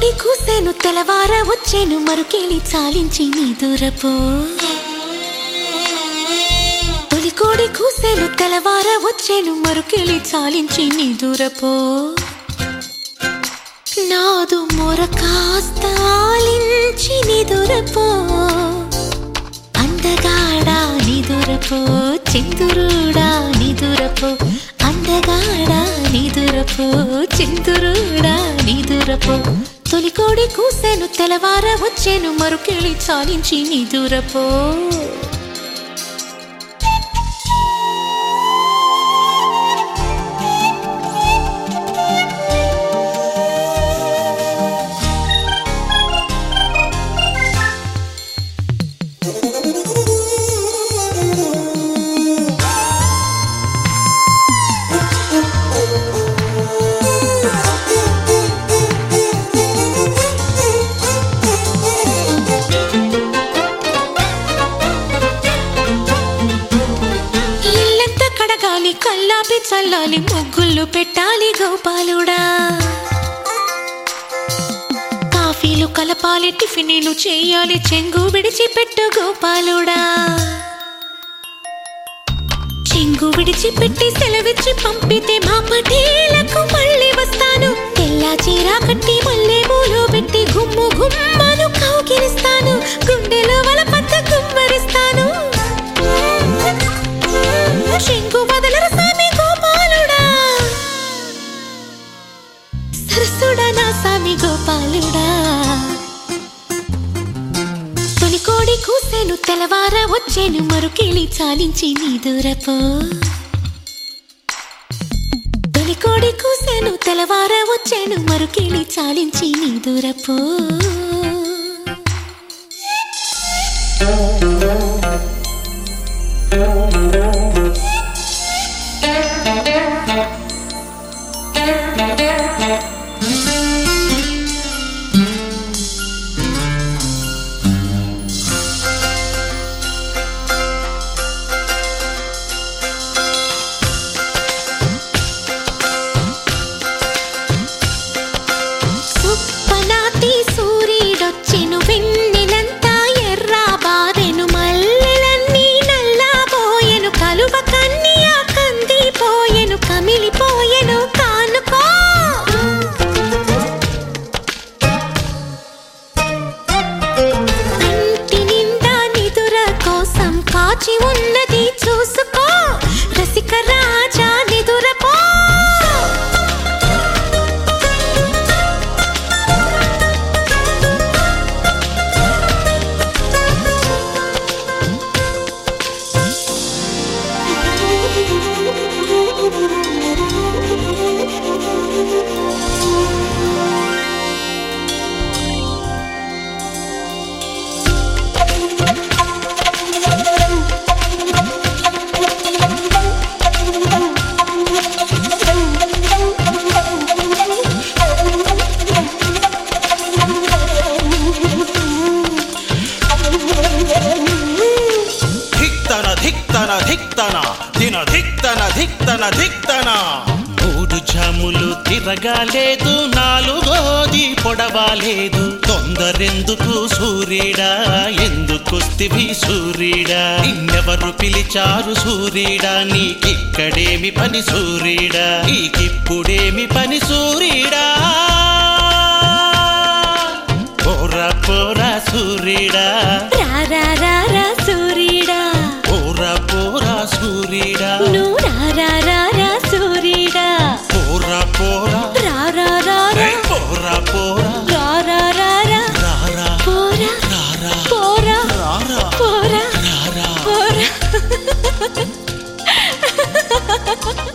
తొలికోడి కూసేను తెలవార వచ్చేను మరుకేలి చాలించి నీ దూరపో తొలికోడి కూసేను తెలవార వచ్చేను మరుకేలి చాలించి నీ దూరపో నాదు మొర కాస్త ఆలించి నీ దూరపో అందగాడా నిదురపో చిందురుడా నిదురపో అందగాడా నిదురపో చిందురుడా నిదురపో తొలికోడి కూసేను తెలవార వచ్చేను మరుకెళ్ళి చాలించి నిదురపో ఇల్లంతా కడగాలి కల్లాపి చల్లాలి ముగ్గులు పెట్టాలి గోపాలుడా కాఫీలు కలపాలి టిఫినీలు చేయాలి చెంగు విడిచిపెట్టు గోపాలుడా చెంగు విడిచిపెట్టి సెలవిచ్చి పంపితే మా పటేలకు మళ్ళీ వస్తాను తెల్ల చీర కట్టి మళ్ళీ పూలు పెట్టి గుమ్ము గుమ్మను కౌగిలిస్తాను గుండెలో వలపత్త గుమ్మరిస్తాను చెంగు వదలరు సామి గోపాలుడా సరసుడా నా సామి గోపాలుడా తొలికోడి కూసేను తెలవార వచ్చేను మరుకెళ్ళి చాలించి నీ దూరపో తొలికోడి కూసేను తెలవార వచ్చేను మరుకెళ్ళి చాలించి నీ దూరపో సుప్పనాతి సూర్యుడొచ్చెను వెన్నెలంతా ఎర్రా బారెను మల్లెలన్నీ నల్లాబోయెను కలువ కన్నియా కందిపోయెను కమిలిపోయెను కానుకో ఇంటి నిండా నిదుర కోసం కాచి ఉన్నది చూసుకో రసిక రాజా నిదురపో ధిక్తన ధిక్తన ధిక్తన దిన ధిక్తన ధిక్తన ధిక్తన మూడు జాములు తిరగాలేదు నాలుగోది పొడవాలేదు తొందరెందుకు సూర్యుడా ఎందుకొస్తివి సూర్యుడా నిన్నెవరు పిలిచారు సూర్యుడా నీకిక్కడేమి పని సూర్యుడా నీకిప్పుడేమి పని సూర్యుడా పోరా పోరా సూర్యుడా రా రా రా రా సూర్యుడా పోరా పోరా సూర్యుడా నువ్వు రా రా రా రా సూర్యుడా పోరా పోరా రా రా రా రా ఏయ్, పోరా పోరా రా రా రా రా రారా పోరా రారా పోరా రారా పోరా రారా పోరా